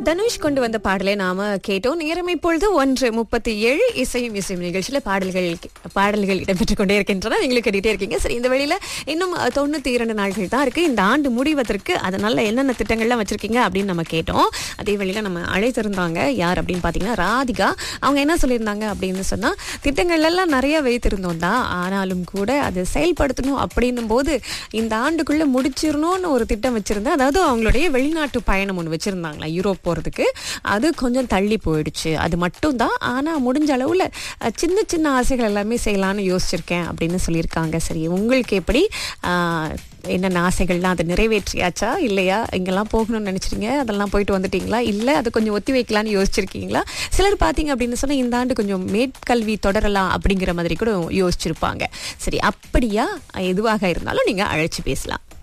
தனுஷ் கொண்டு வந்த பாடலை நாம கேட்டோம் நேரம் இப்பொழுது ஒன்று முப்பத்தி ஏழு இசையும் இசையும் நிகழ்ச்சியில பாடல்கள் பாடல்கள் இடம்பெற்றுக் கொண்டே இருக்கின்றன நீங்களும் கேட்டுட்டே இருக்கீங்க சரி இந்த வெளியில இன்னும் அஹ், தொண்ணூத்தி இரண்டு நாட்கள் தான் இருக்கு இந்த ஆண்டு முடிவதற்கு அதனால என்னென்ன திட்டங்கள்லாம் வச்சிருக்கீங்க அப்படின்னு நம்ம கேட்டோம் அதே வெளியில நம்ம அழைத்திருந்தாங்க யார் அப்படின்னு பாத்தீங்கன்னா ராதிகா அவங்க என்ன சொல்லியிருந்தாங்க அப்படின்னு சொன்னா திட்டங்கள் எல்லாம் நிறைய வைத்திருந்தோம் தான் ஆனாலும் கூட அது செயல்படுத்தணும் அப்படின்னும் போது இந்த ஆண்டுக்குள்ள முடிச்சிடணும்னு ஒரு திட்டம் வச்சிருந்தேன் அதாவது அவங்களுடைய வெளிநாட்டு பயணம் ஒன்று வச்சிருந்தாங்களா யூரோப் போறதுக்கு அது கொஞ்சம் தள்ளி போயிடுச்சு அது மட்டும் தான் ஆனா முடிஞ்ச அளவுல அஹ், சின்ன சின்ன ஆசைகள் எல்லாமே செய்யலாம்னு யோசிச்சிருக்கேன் அப்படின்னு சொல்லியிருக்காங்க சரி உங்களுக்கு எப்படி ஆஹ், என்னென்ன ஆசைகள்லாம் அதை நிறைவேற்றியாச்சா இல்லையா இங்கெல்லாம் போகணும்னு நினைச்சிருங்க அதெல்லாம் போயிட்டு வந்துட்டீங்களா இல்லை அது கொஞ்சம் ஒத்தி வைக்கலாம்னு யோசிச்சிருக்கீங்களா சிலர் பார்த்தீங்க அப்படின்னு சொன்னா இந்த ஆண்டு கொஞ்சம் மேற்கல்வி தொடரலாம் அப்படிங்கிற மாதிரி கூட யோசிச்சிருப்பாங்க சரி அப்படியா எதுவாக இருந்தாலும் நீங்க அழைச்சு பேசலாம்